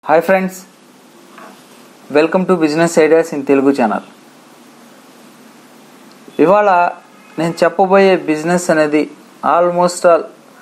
hi friends welcome to business ideas in Telugu channel ఇవాళ నేను చెప్పబోయే బిజినెస్ అనేది almost all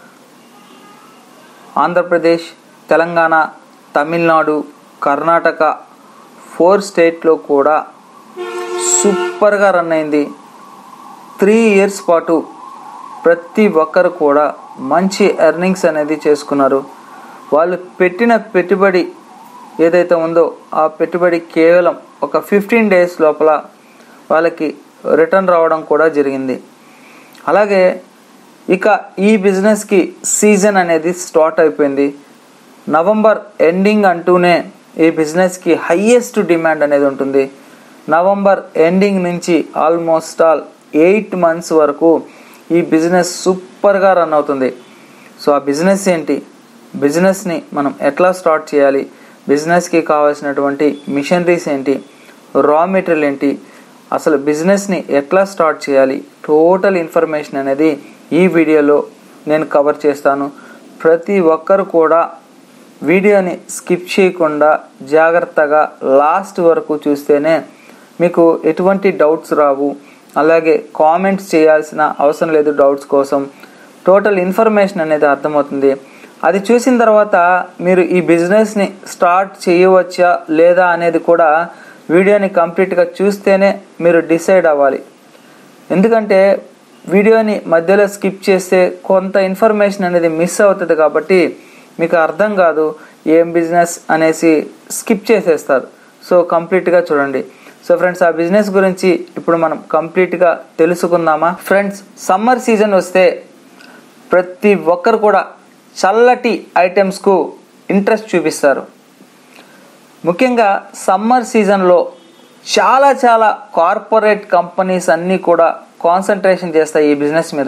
Andhra Pradesh Telangana Tamil Nadu Karnataka four స్టేట్లో కూడా సూపర్గా రన్ అయింది త్రీ ఇయర్స్ పాటు ప్రతి ఒక్కరు కూడా మంచి ఎర్నింగ్స్ అనేది చేసుకున్నారు వాళ్ళు పెట్టిన పెట్టుబడి ఏదైతే ఉందో ఆ పెట్టుబడి కేవలం ఒక ఫిఫ్టీన్ డేస్ లోపల వాళ్ళకి రిటర్న్ రావడం కూడా జరిగింది అలాగే ఇక ఈ బిజినెస్కి సీజన్ అనేది స్టార్ట్ అయిపోయింది నవంబర్ ఎండింగ్ అంటూనే ఈ బిజినెస్కి హయ్యెస్ట్ డిమాండ్ అనేది ఉంటుంది నవంబర్ ఎండింగ్ నుంచి ఆల్మోస్ట్ ఆల్ ఎయిట్ మంత్స్ వరకు ఈ బిజినెస్ సూపర్గా రన్ అవుతుంది సో ఆ బిజినెస్ ఏంటి బిజినెస్ని మనం ఎట్లా స్టార్ట్ చేయాలి బిజినెస్కి కావాల్సినటువంటి మిషనరీస్ ఏంటి రా మెటీరియల్ ఏంటి అసలు బిజినెస్ని ఎట్లా స్టార్ట్ చేయాలి టోటల్ ఇన్ఫర్మేషన్ అనేది ఈ వీడియోలో నేను కవర్ చేస్తాను ప్రతి ఒక్కరు కూడా వీడియోని స్కిప్ చేయకుండా జాగ్రత్తగా లాస్ట్ వరకు చూస్తేనే మీకు ఎటువంటి డౌట్స్ రావు అలాగే కామెంట్స్ చేయాల్సిన అవసరం లేదు డౌట్స్ కోసం టోటల్ ఇన్ఫర్మేషన్ అనేది అర్థమవుతుంది అది చూసిన తర్వాత మీరు ఈ బిజినెస్ని స్టార్ట్ చేయవచ్చా లేదా అనేది కూడా వీడియోని కంప్లీట్గా చూస్తేనే మీరు డిసైడ్ అవ్వాలి ఎందుకంటే వీడియోని మధ్యలో స్కిప్ చేస్తే కొంత ఇన్ఫర్మేషన్ అనేది మిస్ అవుతుంది కాబట్టి మీకు అర్థం కాదు ఏం బిజినెస్ అనేసి స్కిప్ చేసేస్తారు సో కంప్లీట్గా చూడండి సో ఫ్రెండ్స్ ఆ బిజినెస్ గురించి ఇప్పుడు మనం కంప్లీట్గా తెలుసుకుందామా ఫ్రెండ్స్ సమ్మర్ సీజన్ వస్తే ప్రతి ఒక్కరు కూడా చల్లటి ఐటమ్స్కు ఇంట్రెస్ట్ చూపిస్తారు ముఖ్యంగా సమ్మర్ సీజన్లో చాలా చాలా కార్పొరేట్ కంపెనీస్ అన్నీ కూడా కాన్సన్ట్రేషన్ చేస్తాయి ఈ బిజినెస్ మీద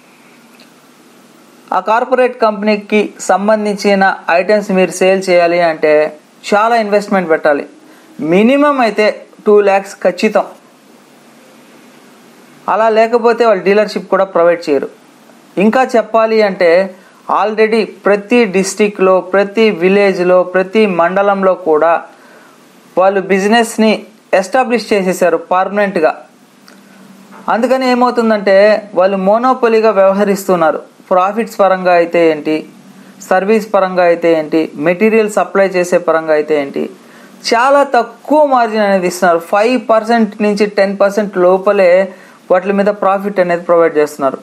ఆ కార్పొరేట్ కంపెనీకి సంబంధించిన ఐటమ్స్ మీరు సేల్ చేయాలి అంటే చాలా ఇన్వెస్ట్మెంట్ పెట్టాలి మినిమం అయితే టూ ల్యాక్స్ ఖచ్చితం అలా లేకపోతే వాళ్ళు డీలర్షిప్ కూడా ప్రొవైడ్ చేయరు ఇంకా చెప్పాలి అంటే ఆల్రెడీ ప్రతి డిస్టిక్లో ప్రతి విలేజ్లో ప్రతి మండలంలో కూడా వాళ్ళు బిజినెస్ని ఎస్టాబ్లిష్ చేసేసారు పర్మనెంట్గా అందుకని ఏమవుతుందంటే వాళ్ళు మోనోపొలిగా వ్యవహరిస్తున్నారు ప్రాఫిట్స్ పరంగా అయితే ఏంటి సర్వీస్ పరంగా అయితే ఏంటి మెటీరియల్ సప్లై చేసే పరంగా అయితే ఏంటి చాలా తక్కువ మార్జిన్ అనేది ఇస్తున్నారు ఫైవ్ పర్సెంట్ నుంచి టెన్ పర్సెంట్ లోపలే వాటి మీద ప్రాఫిట్ అనేది ప్రొవైడ్ చేస్తున్నారు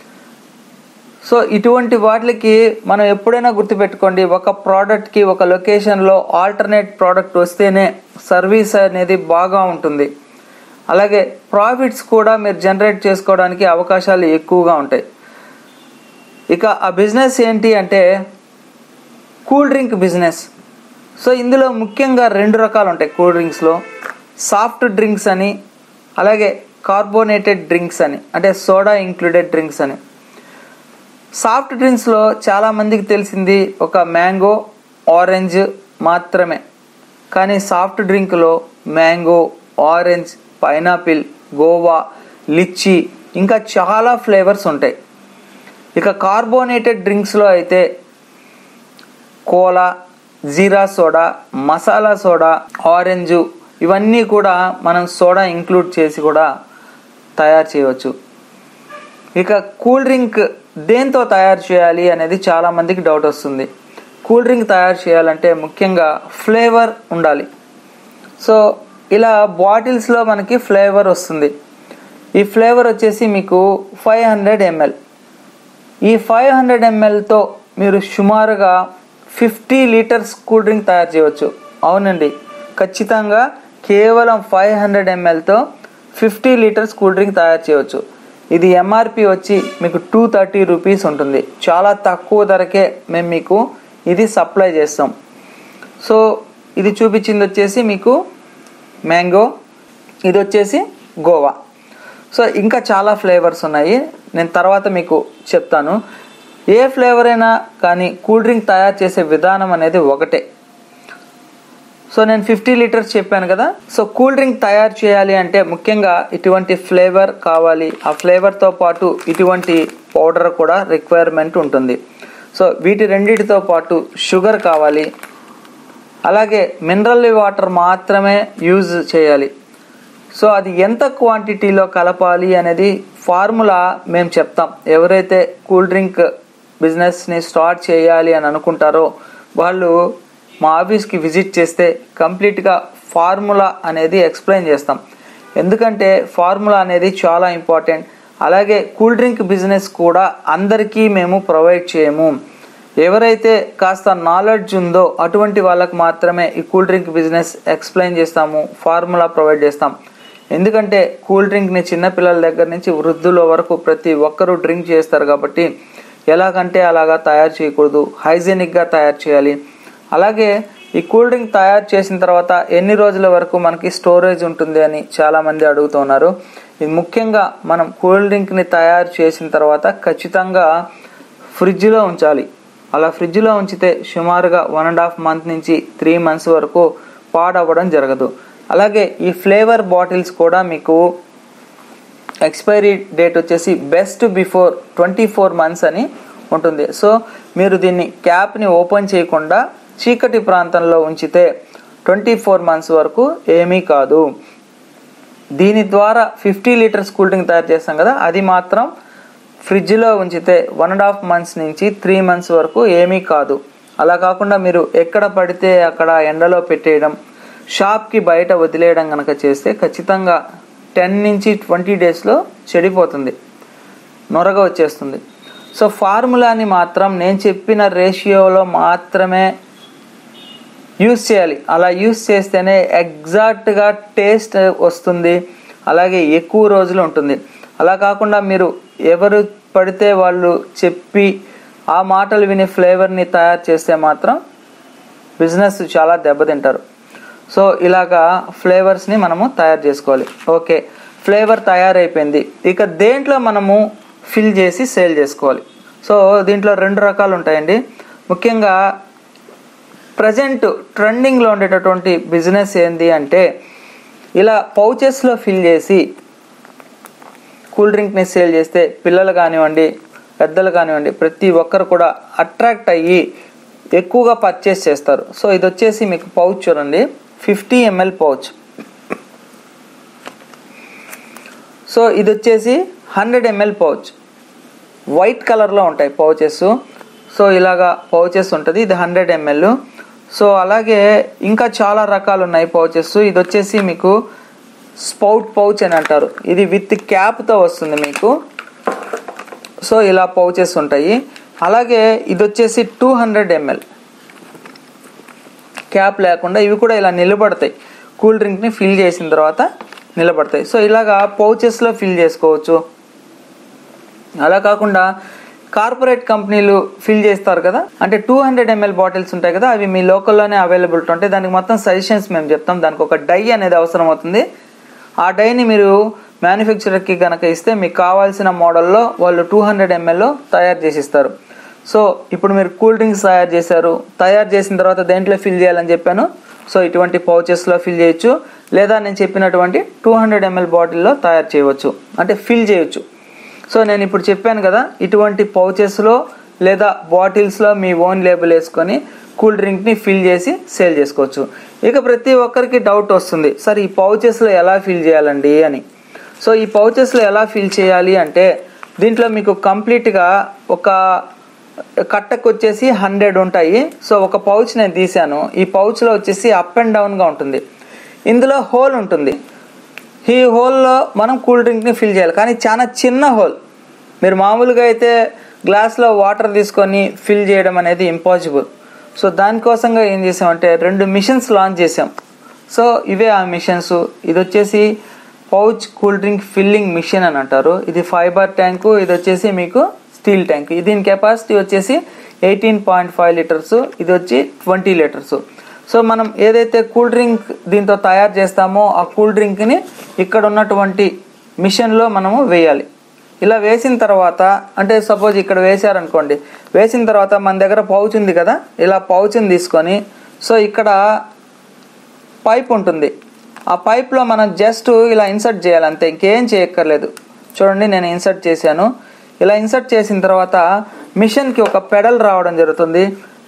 సో ఇటువంటి వాటికి మనం ఎప్పుడైనా గుర్తుపెట్టుకోండి ఒక ప్రోడక్ట్కి ఒక లొకేషన్లో ఆల్టర్నేట్ ప్రోడక్ట్ వస్తేనే సర్వీస్ అనేది బాగా ఉంటుంది అలాగే ప్రాఫిట్స్ కూడా మీరు జనరేట్ చేసుకోవడానికి అవకాశాలు ఎక్కువగా ఉంటాయి ఇక ఆ బిజినెస్ ఏంటి అంటే కూల్ డ్రింక్ బిజినెస్ సో ఇందులో ముఖ్యంగా రెండు రకాలు ఉంటాయి కూల్ డ్రింక్స్లో సాఫ్ట్ డ్రింక్స్ అని అలాగే కార్బోనేటెడ్ డ్రింక్స్ అని అంటే సోడా ఇంక్లూడెడ్ డ్రింక్స్ అని సాఫ్ట్ డ్రింక్స్లో చాలామందికి తెలిసింది ఒక మ్యాంగో ఆరెంజ్ మాత్రమే కానీ సాఫ్ట్ డ్రింక్లో mango orange pineapple guava litchi ఇంకా చాలా ఫ్లేవర్స్ ఉంటాయి ఇక కార్బోనేటెడ్ డ్రింక్స్లో అయితే cola jeera soda masala soda orange ఇవన్నీ కూడా మనం సోడా ఇంక్లూడ్ చేసి కూడా తయారు చేయవచ్చు ఇక కూల్ డ్రింక్ దేంతో తయారు చేయాలి అనేది చాలా మందికి డౌట్ వస్తుంది కూల్ డ్రింక్ తయారు చేయాలంటే ముఖ్యంగా ఫ్లేవర్ ఉండాలి సో ఇలా బాటిల్స్లో మనకి ఫ్లేవర్ వస్తుంది ఈ ఫ్లేవర్ వచ్చేసి మీకు ఫైవ్ హండ్రెడ్ ఎంఎల్ ఈ ఫైవ్ హండ్రెడ్ ఎంఎల్తో మీరు సుమారుగా ఫిఫ్టీ లీటర్స్ కూల్ డ్రింక్ తయారు చేయవచ్చు అవునండి ఖచ్చితంగా కేవలం ఫైవ్ హండ్రెడ్ ఎంఎల్తో ఫిఫ్టీ లీటర్స్ కూల్ డ్రింక్ తయారు చేయవచ్చు ఇది ఎంఆర్పి వచ్చి మీకు టూ థర్టీ రూపీస్ ఉంటుంది చాలా తక్కువ ధరకే మేము మీకు ఇది సప్లై చేస్తాం సో ఇది చూపించింది వచ్చేసి మీకు మ్యాంగో ఇది వచ్చేసి గోవా సో ఇంకా చాలా ఫ్లేవర్స్ ఉన్నాయి నేను తర్వాత మీకు చెప్తాను ఏ ఫ్లేవర్ అయినా కానీ కూల్ డ్రింక్ తయారు చేసే విధానం అనేది ఒకటే సో నేను ఫిఫ్టీ లీటర్స్ చెప్పాను కదా సో కూల్ డ్రింక్ తయారు చేయాలి అంటే ముఖ్యంగా ఇటువంటి ఫ్లేవర్ కావాలి ఆ ఫ్లేవర్తో పాటు ఇటువంటి పౌడర్ కూడా రిక్వైర్మెంట్ ఉంటుంది సో వీటి రెండిటితో పాటు షుగర్ కావాలి అలాగే మినరల్ వాటర్ మాత్రమే యూజ్ చేయాలి సో అది ఎంత క్వాంటిటీలో కలపాలి అనేది ఫార్ములా మేము చెప్తాం ఎవరైతే కూల్ డ్రింక్ బిజినెస్ని స్టార్ట్ చేయాలి అని అనుకుంటారో వాళ్ళు మా ఆఫీస్కి విజిట్ చేస్తే కంప్లీట్గా ఫార్ములా అనేది ఎక్స్ప్లెయిన్ చేస్తాం ఎందుకంటే ఫార్ములా అనేది చాలా ఇంపార్టెంట్ అలాగే కూల్ డ్రింక్ బిజినెస్ కూడా అందరికీ మేము ప్రొవైడ్ చేయము ఎవరైతే కాస్త నాలెడ్జ్ ఉందో అటువంటి వాళ్ళకి మాత్రమే ఈ కూల్ డ్రింక్ బిజినెస్ ఎక్స్ప్లెయిన్ చేస్తాము ఫార్ములా ప్రొవైడ్ చేస్తాం ఎందుకంటే కూల్ డ్రింక్ని చిన్నపిల్లల దగ్గర నుంచి వృద్ధుల వరకు ప్రతి ఒక్కరూ డ్రింక్ చేస్తారు కాబట్టి ఎలాగంటే అలాగా తయారు చేయకూడదు హైజీనిక్గా తయారు చేయాలి అలాగే ఈ కూల్ డ్రింక్ తయారు చేసిన తర్వాత ఎన్ని రోజుల వరకు మనకి స్టోరేజ్ ఉంటుంది అని చాలామంది అడుగుతున్నారు ఇది ముఖ్యంగా మనం కూల్ డ్రింక్ని తయారు చేసిన తర్వాత ఖచ్చితంగా ఫ్రిడ్జ్లో ఉంచాలి అలా ఫ్రిడ్జ్లో ఉంచితే సుమారుగా వన్ అండ్ హాఫ్ మంత్ నుంచి త్రీ మంత్స్ వరకు పాడవ్వడం జరగదు అలాగే ఈ ఫ్లేవర్ బాటిల్స్ కూడా మీకు ఎక్స్పైరీ డేట్ వచ్చేసి best before twenty four months అని ఉంటుంది సో మీరు దీన్ని క్యాప్ని ఓపెన్ చేయకుండా చీకటి ప్రాంతంలో ఉంచితే ట్వంటీ ఫోర్ మంత్స్ వరకు ఏమీ కాదు దీని ద్వారా ఫిఫ్టీ లీటర్స్ కూల్ డ్రింక్ తయారు చేస్తాం కదా అది మాత్రం ఫ్రిడ్జ్లో ఉంచితే వన్ అండ్ హాఫ్ మంత్స్ నుంచి త్రీ మంత్స్ వరకు ఏమీ కాదు అలా కాకుండా మీరు ఎక్కడ పడితే అక్కడ ఎండలో పెట్టేయడం షాప్కి బయట వదిలేయడం కనుక చేస్తే ఖచ్చితంగా టెన్ నుంచి ట్వంటీ డేస్లో చెడిపోతుంది నొరగ వచ్చేస్తుంది సో ఫార్ములాని మాత్రం నేను చెప్పిన రేషియోలో మాత్రమే యూస్ చేయాలి అలా యూస్ చేస్తేనే ఎగ్జాక్ట్గా టేస్ట్ వస్తుంది అలాగే ఎక్కువ రోజులు ఉంటుంది అలా కాకుండా మీరు ఎవరు పడితే వాళ్ళు చెప్పి ఆ మాటలు విని ఫ్లేవర్ని తయారు చేస్తే మాత్రం బిజినెస్ చాలా దెబ్బతింటారు సో ఇలాగా ఫ్లేవర్స్ని మనము తయారు చేసుకోవాలి ఓకే ఫ్లేవర్ తయారైపోయింది ఇక దేంట్లో మనము ఫిల్ చేసి సేల్ చేసుకోవాలి సో దీంట్లో రెండు రకాలు ఉంటాయండి ముఖ్యంగా ప్రజెంట్ ట్రెండింగ్లో ఉండేటటువంటి బిజినెస్ ఏంది అంటే ఇలా పౌచెస్లో ఫిల్ చేసి కూల్ డ్రింక్ని సేల్ చేస్తే పిల్లలు కానివ్వండి పెద్దలు కానివ్వండి ప్రతి ఒక్కరు కూడా అట్రాక్ట్ అయ్యి ఎక్కువగా పర్చేస్ చేస్తారు సో ఇది వచ్చేసి మీకు పౌచ్ చూడండి ఫిఫ్టీ ఎంఎల్ పౌచ్ సో ఇది వచ్చేసి హండ్రెడ్ ఎంఎల్ పౌచ్ వైట్ కలర్లో ఉంటాయి పౌచెస్ సో ఇలాగా పౌచెస్ ఉంటుంది ఇది హండ్రెడ్ ఎంఎల్ సో అలాగే ఇంకా చాలా రకాలు ఉన్నాయి పౌచెస్ ఇది వచ్చేసి మీకు స్పౌట్ పౌచ్ అని అంటారు ఇది విత్ క్యాప్తో వస్తుంది మీకు సో ఇలా పౌచెస్ ఉంటాయి అలాగే ఇది వచ్చేసి టూ హండ్రెడ్ ఎంఎల్ క్యాప్ లేకుండా ఇవి కూడా ఇలా నిలబడతాయి కూల్ డ్రింక్ని ఫిల్ చేసిన తర్వాత నిలబడతాయి సో ఇలాగా పౌచెస్లో ఫిల్ చేసుకోవచ్చు అలా కాకుండా కార్పొరేట్ కంపెనీలు ఫిల్ చేస్తారు కదా అంటే టూ హండ్రెడ్ ఎంఎల్ బాటిల్స్ ఉంటాయి కదా అవి మీ లోకల్లోనే అవైలబిలిటీ ఉంటాయి దానికి మొత్తం సజెషన్స్ మేము చెప్తాం దానికి ఒక డై అనేది అవసరం అవుతుంది ఆ డైని మీరు మ్యానుఫ్యాక్చరర్కి కనుక ఇస్తే మీకు కావాల్సిన మోడల్లో వాళ్ళు టూ హండ్రెడ్ ఎంఎల్లో తయారు చేసి ఇస్తారు సో ఇప్పుడు మీరు కూల్ డ్రింక్స్ తయారు చేశారు తయారు చేసిన తర్వాత దేంట్లో ఫిల్ చేయాలని చెప్పాను సో ఇటువంటి పౌచెస్లో ఫిల్ చేయొచ్చు లేదా నేను చెప్పినటువంటి టూ హండ్రెడ్ ఎంఎల్ బాటిల్లో తయారు చేయవచ్చు అంటే ఫిల్ చేయొచ్చు సో నేను ఇప్పుడు చెప్పాను కదా ఇటువంటి పౌచెస్లో లేదా బాటిల్స్లో మీ ఓన్ లేబుల్ వేసుకొని కూల్ డ్రింక్ని ఫిల్ చేసి సేల్ చేసుకోవచ్చు ఇక ప్రతి ఒక్కరికి డౌట్ వస్తుంది సార్ ఈ పౌచెస్లో ఎలా ఫిల్ చేయాలండి అని సో ఈ పౌచెస్లో ఎలా ఫిల్ చేయాలి అంటే దీంట్లో మీకు కంప్లీట్గా ఒక కట్టకు వచ్చేసి హండ్రెడ్ ఉంటాయి సో ఒక పౌచ్ నేను తీసాను ఈ పౌచ్లో వచ్చేసి అప్ అండ్ డౌన్గా ఉంటుంది ఇందులో హోల్ ఉంటుంది ఈ హోల్లో మనం కూల్ డ్రింక్ని ఫిల్ చేయాలి కానీ చాలా చిన్న హోల్ మీరు మామూలుగా అయితే గ్లాస్లో వాటర్ తీసుకొని ఫిల్ చేయడం అనేది ఇంపాసిబుల్ సో దానికోసంగా ఏం చేసామంటే రెండు మిషన్స్ లాంచ్ చేసాం సో ఇవే ఆ మిషన్స్ ఇది వచ్చేసి pouch cool drink filling machine అని అంటారు ఇది ఫైబర్ ట్యాంకు ఇది వచ్చేసి మీకు స్టీల్ ట్యాంక్ దీని కెపాసిటీ వచ్చేసి ఎయిటీన్ పాయింట్ ఫైవ్ లీటర్స్ ఇది వచ్చి ట్వంటీ లీటర్స్ సో మనం ఏదైతే కూల్ డ్రింక్ దీంతో తయారు చేస్తామో ఆ కూల్ డ్రింక్ని ఇక్కడ ఉన్నటువంటి మిషన్లో మనము వేయాలి ఇలా వేసిన తర్వాత అంటే సపోజ్ ఇక్కడ వేశారనుకోండి వేసిన తర్వాత మన దగ్గర పౌచ్ ఉంది కదా ఇలా పౌచ్ని తీసుకొని సో ఇక్కడ పైప్ ఉంటుంది ఆ పైప్లో మనం జస్ట్ ఇలా ఇన్సర్ట్ చేయాలి అంతే ఇంకేం చేయక్కర్లేదు చూడండి నేను ఇన్సర్ట్ చేశాను ఇలా ఇన్సర్ట్ చేసిన తర్వాత మిషన్కి ఒక పెడల్ రావడం జరుగుతుంది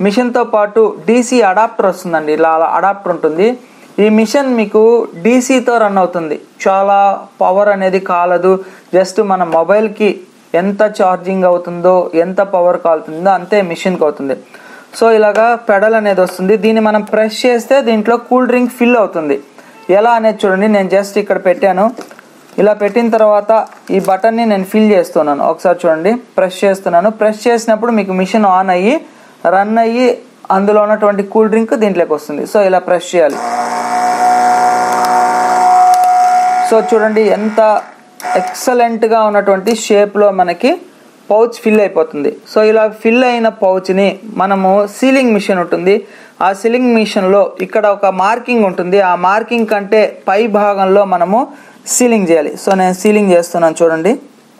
మిషన్తో పాటు డీసీ అడాప్టర్ వస్తుందండి ఇలా అడాప్టర్ ఉంటుంది ఈ మిషన్ మీకు డీసీతో రన్ అవుతుంది చాలా పవర్ అనేది కాలదు జస్ట్ మన మొబైల్కి ఎంత ఛార్జింగ్ అవుతుందో ఎంత పవర్ కాలుతుందో అంతే మిషన్కి అవుతుంది సో ఇలాగా పెడల్ అనేది వస్తుంది దీన్ని మనం ప్రెస్ చేస్తే దీంట్లో కూల్ డ్రింక్ ఫిల్ అవుతుంది ఎలా అనేది చూడండి నేను జస్ట్ ఇక్కడ పెట్టాను ఇలా పెట్టిన తర్వాత ఈ బటన్ని నేను ఫిల్ చేస్తున్నాను ఒకసారి చూడండి ప్రెస్ చేస్తున్నాను ప్రెస్ చేసినప్పుడు మీకు మిషన్ ఆన్ అయ్యి రన్ అయ్యి అందులో ఉన్నటువంటి కూల్ డ్రింక్ దీంట్లోకి వస్తుంది సో ఇలా ప్రెస్ చేయాలి సో చూడండి ఎంత ఎక్సలెంట్గా ఉన్నటువంటి షేప్లో మనకి పౌచ్ ఫిల్ అయిపోతుంది సో ఇలా ఫిల్ అయిన పౌచ్ని మనము సీలింగ్ మిషన్ ఉంటుంది ఆ సీలింగ్ మిషన్లో ఇక్కడ ఒక మార్కింగ్ ఉంటుంది ఆ మార్కింగ్ కంటే పై భాగంలో మనము సీలింగ్ చేయాలి సో నేను సీలింగ్ చేస్తున్నాను చూడండి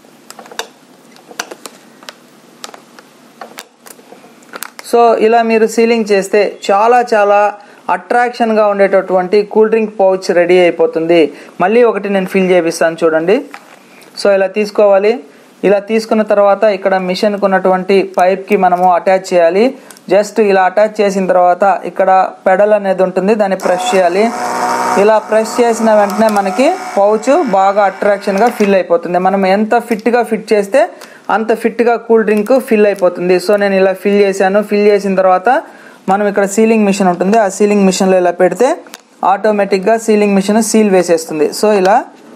సో ఇలా మీరు సీలింగ్ చేస్తే చాలా చాలా అట్రాక్షన్గా ఉండేటటువంటి కూల్ డ్రింక్ పౌచ్ రెడీ అయిపోతుంది మళ్ళీ ఒకటి నేను ఫిల్ చేపిస్తాను చూడండి సో ఇలా తీసుకోవాలి ఇలా తీసుకున్న తర్వాత ఇక్కడ మిషన్కి ఉన్నటువంటి పైప్కి మనము అటాచ్ చేయాలి జస్ట్ ఇలా అటాచ్ చేసిన తర్వాత ఇక్కడ పెడల్ అనేది ఉంటుంది దాన్ని ప్రెస్ చేయాలి ఇలా ప్రెస్ చేసిన వెంటనే మనకి పౌచ్ బాగా అట్రాక్షన్గా ఫిల్ అయిపోతుంది మనం ఎంత ఫిట్గా ఫిట్ చేస్తే అంత ఫిట్గా కూల్ డ్రింక్ ఫిల్ అయిపోతుంది సో నేను ఇలా ఫిల్ చేశాను ఫిల్ చేసిన తర్వాత మనం ఇక్కడ సీలింగ్ మిషన్ ఉంటుంది ఆ సీలింగ్ మిషన్లో ఇలా పెడితే ఆటోమేటిక్గా సీలింగ్ మిషన్ సీల్ వేసేస్తుంది సో ఇలా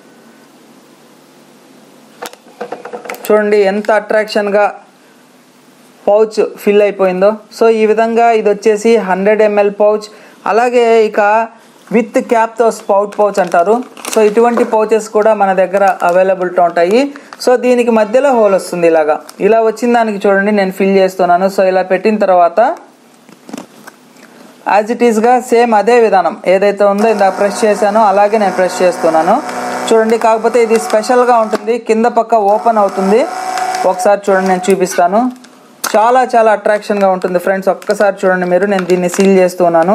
చూడండి ఎంత అట్రాక్షన్గా పౌచ్ ఫిల్ అయిపోయిందో సో ఈ విధంగా ఇది వచ్చేసి హండ్రెడ్ ఎంఎల్ పౌచ్ అలాగే ఇక విత్ క్యాప్తో స్పౌట్ పౌచ్ అంటారు సో ఇటువంటి పౌచెస్ కూడా మన దగ్గర అవైలబిలిటీ ఉంటాయి సో దీనికి మధ్యలో హోల్ వస్తుంది ఇలాగా ఇలా వచ్చిన దానికి చూడండి నేను ఫిల్ చేస్తున్నాను సో ఇలా పెట్టిన తర్వాత యాజ్ ఇట్ ఈస్గా సేమ్ అదే విధానం ఏదైతే ఉందో ఇందాక ప్రెస్ చేశానో అలాగే నేను ప్రెస్ చేస్తున్నాను చూడండి కాకపోతే ఇది స్పెషల్గా ఉంటుంది కింద పక్క ఓపెన్ అవుతుంది ఒకసారి చూడండి నేను చూపిస్తాను చాలా చాలా అట్రాక్షన్గా ఉంటుంది ఫ్రెండ్స్ ఒక్కసారి చూడండి మీరు నేను దీన్ని సీల్ చేస్తున్నాను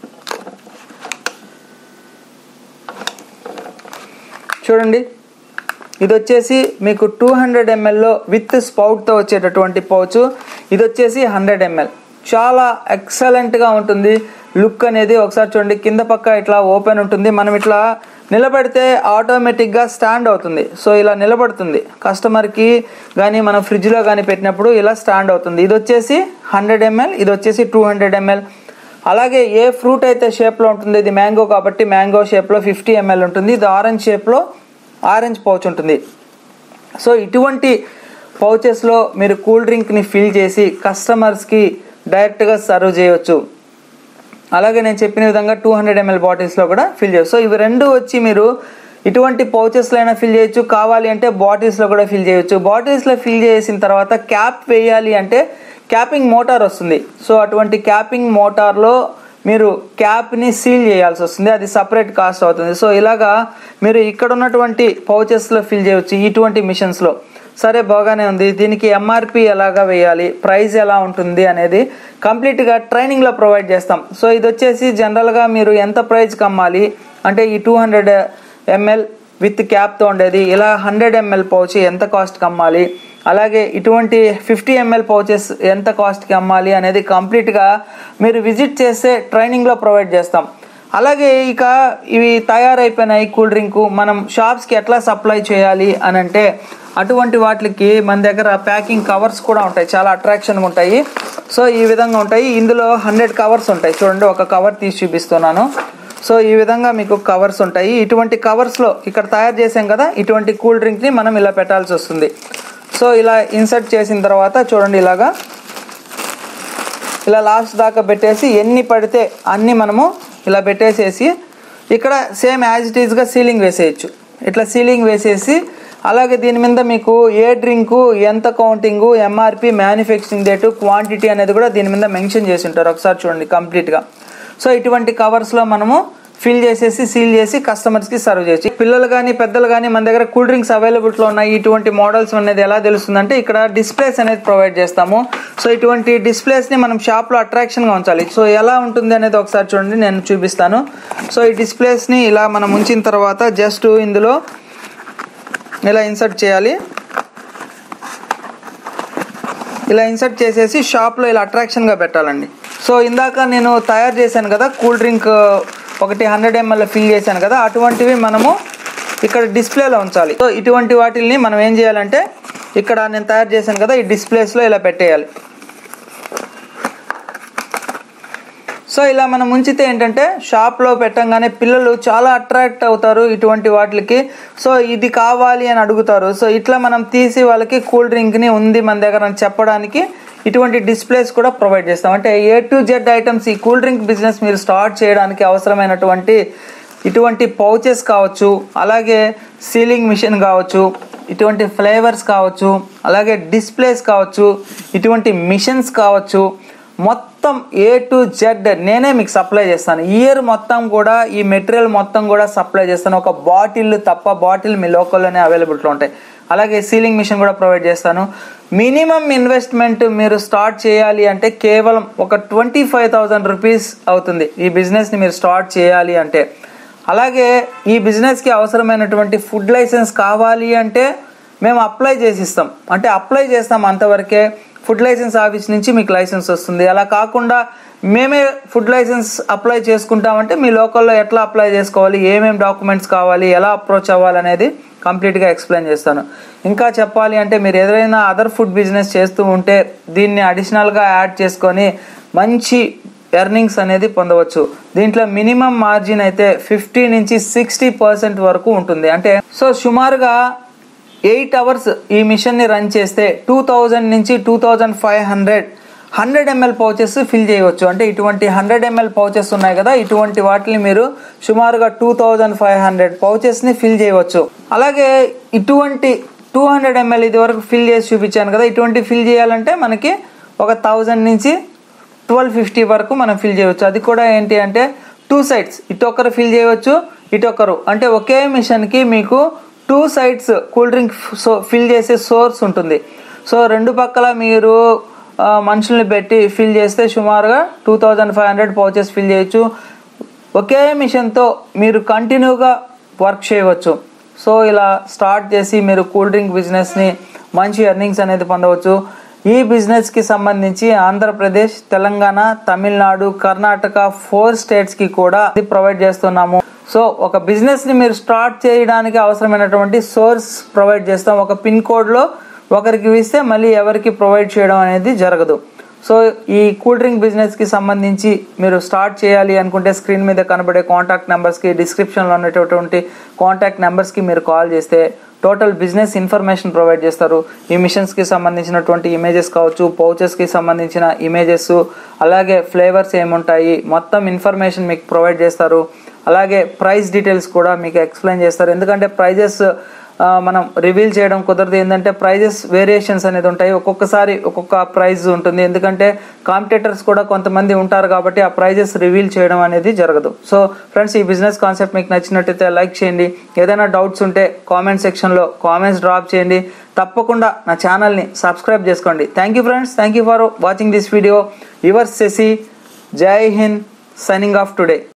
చూడండి ఇది వచ్చేసి మీకు టూ హండ్రెడ్ ఎంఎల్లో విత్ స్పౌట్తో వచ్చేటటువంటి పౌచ్ ఇది వచ్చేసి హండ్రెడ్ ఎంఎల్ చాలా ఎక్సలెంట్గా ఉంటుంది లుక్ అనేది ఒకసారి చూడండి కింద పక్క ఇట్లా ఓపెన్ ఉంటుంది మనం ఇట్లా నిలబెడితే ఆటోమేటిక్గా స్టాండ్ అవుతుంది సో ఇలా నిలబడుతుంది కస్టమర్కి కానీ మనం ఫ్రిడ్జ్లో కానీ పెట్టినప్పుడు ఇలా స్టాండ్ అవుతుంది ఇది వచ్చేసి హండ్రెడ్ ఎంఎల్ ఇది వచ్చేసి టూ హండ్రెడ్ ఎంఎల్ అలాగే ఏ ఫ్రూట్ అయితే షేప్లో ఉంటుంది ఇది మ్యాంగో కాబట్టి మ్యాంగో షేప్లో ఫిఫ్టీ ఎంఎల్ ఉంటుంది ఇది ఆరెంజ్ షేప్లో ఆరెంజ్ పౌచ్ ఉంటుంది సో ఇటువంటి పౌచెస్లో మీరు కూల్ డ్రింక్ని ఫిల్ చేసి కస్టమర్స్కి డైరెక్ట్గా సర్వ్ చేయవచ్చు అలాగే నేను చెప్పిన విధంగా టూ హండ్రెడ్ ఎంఎల్ బాటిల్స్లో కూడా ఫిల్ చేయవచ్చు సో ఇవి రెండు వచ్చి మీరు ఇటువంటి పౌచెస్లో అయినా ఫిల్ చేయొచ్చు కావాలి అంటే బాటిల్స్లో కూడా ఫిల్ చేయొచ్చు బాటిల్స్లో ఫిల్ చేసిన తర్వాత క్యాప్ వేయాలి అంటే క్యాపింగ్ మోటార్ వస్తుంది సో అటువంటి క్యాపింగ్ మోటార్లో మీరు క్యాప్ని సీల్ చేయాల్సి వస్తుంది అది సపరేట్ కాస్ట్ అవుతుంది సో ఇలాగా మీరు ఇక్కడ ఉన్నటువంటి పౌచెస్లో ఫిల్ చేయవచ్చు ఇటువంటి మిషన్స్లో సరే బాగానే ఉంది దీనికి ఎంఆర్పి ఎలాగా వేయాలి ప్రైస్ ఎలా ఉంటుంది అనేది కంప్లీట్గా ట్రైనింగ్లో ప్రొవైడ్ చేస్తాం సో ఇది వచ్చేసి జనరల్గా మీరు ఎంత ప్రైస్కి అమ్మాలి అంటే ఈ టూ హండ్రెడ్ ఎంఎల్ విత్ క్యాప్తో ఉండేది ఇలా హండ్రెడ్ ఎంఎల్ పౌచ్ ఎంత కాస్ట్కి అమ్మాలి అలాగే ఇటువంటి ఫిఫ్టీ ఎంఎల్ పౌచెస్ ఎంత కాస్ట్కి అమ్మాలి అనేది కంప్లీట్గా మీరు విజిట్ చేస్తే ట్రైనింగ్లో ప్రొవైడ్ చేస్తాం అలాగే ఇక ఇవి తయారైపోయినాయి కూల్ డ్రింక్ మనం షాప్స్కి ఎట్లా సప్లై చేయాలి అని అంటే అటువంటి వాటికి మన దగ్గర ప్యాకింగ్ కవర్స్ కూడా ఉంటాయి చాలా అట్రాక్షన్గా ఉంటాయి సో ఈ విధంగా ఉంటాయి ఇందులో హండ్రెడ్ కవర్స్ ఉంటాయి చూడండి ఒక కవర్ తీసి చూపిస్తున్నాను సో ఈ విధంగా మీకు కవర్స్ ఉంటాయి ఇటువంటి కవర్స్లో ఇక్కడ తయారు చేసాం కదా ఇటువంటి కూల్ డ్రింక్ని మనం ఇలా పెట్టాల్సి వస్తుంది సో ఇలా ఇన్సర్ట్ చేసిన తర్వాత చూడండి ఇలాగా ఇలా లాస్ట్ దాకా పెట్టేసి ఎన్ని పడితే అన్ని మనము ఇలా పెట్టేసేసి ఇక్కడ సేమ్ యాజ్ ఇట్ ఈస్గా సీలింగ్ వేసేయచ్చు ఇట్లా సీలింగ్ వేసేసి అలాగే దీని మీద మీకు ఏ డ్రింకు ఎంత counting MRP manufacturing date quantity అనేది కూడా దీని మీద మెన్షన్ చేసి ఉంటారు ఒకసారి చూడండి కంప్లీట్గా సో ఇటువంటి కవర్స్లో మనము ఫిల్ చేసేసి సీల్ చేసి కస్టమర్స్కి సర్వ్ చేయొచ్చు పిల్లలు కానీ పెద్దలు కానీ మన దగ్గర కూల్ డ్రింక్స్ అవైలబిలిటీలో ఉన్నాయి ఇటువంటి మోడల్స్ అనేది ఎలా తెలుస్తుందంటే ఇక్కడ డిస్ప్లేస్ అనేది ప్రొవైడ్ చేస్తాము సో ఇటువంటి డిస్ప్లేస్ని మనం షాప్లో అట్రాక్షన్గా ఉంచాలి సో ఎలా ఉంటుంది అనేది ఒకసారి చూడండి నేను చూపిస్తాను సో ఈ డిస్ప్లేస్ని ఇలా మనం ఉంచిన తర్వాత జస్ట్ ఇందులో ఇలా ఇన్సర్ట్ చేయాలి ఇలా ఇన్సర్ట్ చేసేసి షాప్లో ఇలా అట్రాక్షన్గా పెట్టాలండి సో ఇందాక నేను తయారు చేశాను కదా కూల్ డ్రింక్ ఒకటి హండ్రెడ్ ఎంఎల్ ఫిల్ చేశాను కదా అటువంటివి మనము ఇక్కడ డిస్ప్లేలో ఉంచాలి సో ఇటువంటి వాటిల్ని మనం ఏం చేయాలంటే ఇక్కడ నేను తయారు చేశాను కదా ఈ డిస్ప్లేస్లో ఇలా పెట్టేయాలి సో ఇలా మనం ఉంచితే ఏంటంటే షాప్లో పెట్టంగానే పిల్లలు చాలా అట్రాక్ట్ అవుతారు ఇటువంటి వాటికి సో ఇది కావాలి అని అడుగుతారు సో ఇట్లా మనం తీసి వాళ్ళకి కూల్ డ్రింక్ని ఉంది మన దగ్గర అని చెప్పడానికి ఇటువంటి డిస్ప్లేస్ కూడా ప్రొవైడ్ చేస్తాం అంటే ఏ టు జెడ్ ఐటమ్స్ ఈ కూల్ డ్రింక్ బిజినెస్ మీరు స్టార్ట్ చేయడానికి అవసరమైనటువంటి ఇటువంటి పౌచెస్ కావచ్చు అలాగే సీలింగ్ మిషన్ కావచ్చు ఇటువంటి ఫ్లేవర్స్ కావచ్చు అలాగే డిస్ప్లేస్ కావచ్చు ఇటువంటి మిషన్స్ కావచ్చు మొత్తం ఏ టు జెడ్ నేనే మీకు సప్లై చేస్తాను ఇయర్ మొత్తం కూడా ఈ మెటీరియల్ మొత్తం కూడా సప్లై చేస్తాను ఒక బాటిల్ తప్ప బాటిల్ మీ లోకల్లోనే అవైలబిలిటీలో ఉంటాయి అలాగే సీలింగ్ మిషన్ కూడా ప్రొవైడ్ చేస్తాను మినిమం ఇన్వెస్ట్మెంట్ మీరు స్టార్ట్ చేయాలి అంటే కేవలం ఒక ట్వంటీ ఫైవ్ థౌజండ్ రూపీస్ అవుతుంది ఈ బిజినెస్ని మీరు స్టార్ట్ చేయాలి అంటే అలాగే ఈ బిజినెస్కి అవసరమైనటువంటి ఫుడ్ లైసెన్స్ కావాలి అంటే మేము అప్లై చేసి ఇస్తాం అంటే అప్లై చేస్తాం అంతవరకే ఫుడ్ లైసెన్స్ ఆఫీస్ నుంచి మీకు లైసెన్స్ వస్తుంది అలా కాకుండా మేమే ఫుడ్ లైసెన్స్ అప్లై చేసుకుంటామంటే మీ లోకల్లో ఎట్లా అప్లై చేసుకోవాలి ఏమేమి డాక్యుమెంట్స్ కావాలి ఎలా అప్రోచ్ అవ్వాలి అనేది కంప్లీట్గా ఎక్స్ప్లెయిన్ చేస్తాను ఇంకా చెప్పాలి అంటే మీరు ఏదైనా అదర్ ఫుడ్ బిజినెస్ చేస్తూ ఉంటే దీన్ని అడిషనల్గా యాడ్ చేసుకొని మంచి ఎర్నింగ్స్ అనేది పొందవచ్చు దీంట్లో మినిమం మార్జిన్ అయితే ఫిఫ్టీ నుంచి సిక్స్టీ పర్సెంట్ వరకు ఉంటుంది అంటే సో సుమారుగా ఎయిట్ అవర్స్ ఈ మిషన్ని రన్ చేస్తే టూ థౌజండ్ నుంచి two thousand five hundred hundred ML pouches fill చేయవచ్చు అంటే ఇటువంటి హండ్రెడ్ ఎంఎల్ పౌచెస్ ఉన్నాయి కదా ఇటువంటి వాటిని మీరు సుమారుగా టూ థౌజండ్ ఫైవ్ హండ్రెడ్ పౌచెస్ని ఫిల్ చేయవచ్చు అలాగే ఇటువంటి టూ హండ్రెడ్ ఎంఎల్ ఇది వరకు ఫిల్ చేసి చూపించాను కదా ఇటువంటి ఫిల్ చేయాలంటే మనకి ఒక థౌజండ్ నుంచి ట్వెల్వ్ ఫిఫ్టీ వరకు మనం ఫిల్ చేయవచ్చు అది కూడా ఏంటి అంటే టూ సైడ్స్ ఇటొకరు ఫిల్ చేయవచ్చు ఇటొకరు అంటే ఒకే మిషన్కి మీకు two sides cool drink so fill చేసే సోర్స్ ఉంటుంది సో రెండు పక్కల మీరు ఆ, మనుషుల్ని పెట్టి ఫిల్ చేస్తే సుమారుగా two thousand five hundred pouches fill చేయొచ్చు ఒకే మిషన్తో మీరు కంటిన్యూగా వర్క్ చేయవచ్చు సో ఇలా స్టార్ట్ చేసి మీరు కూల్ డ్రింక్ బిజినెస్ని మంచి ఎర్నింగ్స్ అనేది పొందవచ్చు ఈ బిజినెస్కి సంబంధించి ఆంధ్రప్రదేశ్ తెలంగాణ తమిళనాడు కర్ణాటక ఫోర్ స్టేట్స్కి కూడా ఇది ప్రొవైడ్ చేస్తున్నాము సో ఒక బిజినెస్ని మీరు స్టార్ట్ చేయడానికి అవసరమైనటువంటి సోర్స్ ప్రొవైడ్ చేస్తాం ఒక పిన్ కోడ్లో ఒకరికి ఇస్తే మళ్ళీ ఎవరికి ప్రొవైడ్ చేయడం అనేది జరగదు సో ఈ కూల్ డ్రింక్ బిజినెస్కి సంబంధించి మీరు స్టార్ట్ చేయాలి అనుకుంటే స్క్రీన్ మీద కనబడే కాంటాక్ట్ నెంబర్స్కి డిస్క్రిప్షన్లో ఉన్నటువంటి కాంటాక్ట్ నెంబర్స్కి మీరు కాల్ చేస్తే టోటల్ బిజినెస్ ఇన్ఫర్మేషన్ ప్రొవైడ్ చేస్తారు ఈ మిషన్స్కి సంబంధించినటువంటి ఇమేజెస్ కావచ్చు పౌచెస్కి సంబంధించిన ఇమేజెస్ అలాగే ఫ్లేవర్స్ ఏముంటాయి మొత్తం ఇన్ఫర్మేషన్ మీకు ప్రొవైడ్ చేస్తారు అలాగే ప్రైస్ డీటెయిల్స్ కూడా మీకు ఎక్స్ప్లెయిన్ చేస్తారు ఎందుకంటే ప్రైజెస్ ఆ, మనం రివీల్ చేయడం కుదరదు ఏంటంటే ప్రైజెస్ వేరియేషన్స్ అనేది ఉంటాయి ఒక్కొక్కసారి ఒక్కొక్క ప్రైజ్ ఉంటుంది ఎందుకంటే కాంపిటేటర్స్ కూడా కొంతమంది ఉంటారు కాబట్టి ఆ ప్రైజెస్ రివీల్ చేయడం అనేది జరగదు సో ఫ్రెండ్స్ ఈ బిజినెస్ కాన్సెప్ట్ మీకు నచ్చినట్టయితే లైక్ చేయండి ఏదైనా డౌట్స్ ఉంటే కామెంట్ సెక్షన్లో కామెంట్స్ డ్రాప్ చేయండి తప్పకుండా నా ఛానల్ని సబ్స్క్రైబ్ చేసుకోండి thank you friends thank you for watching this video your సెసి Jai Hind signing off today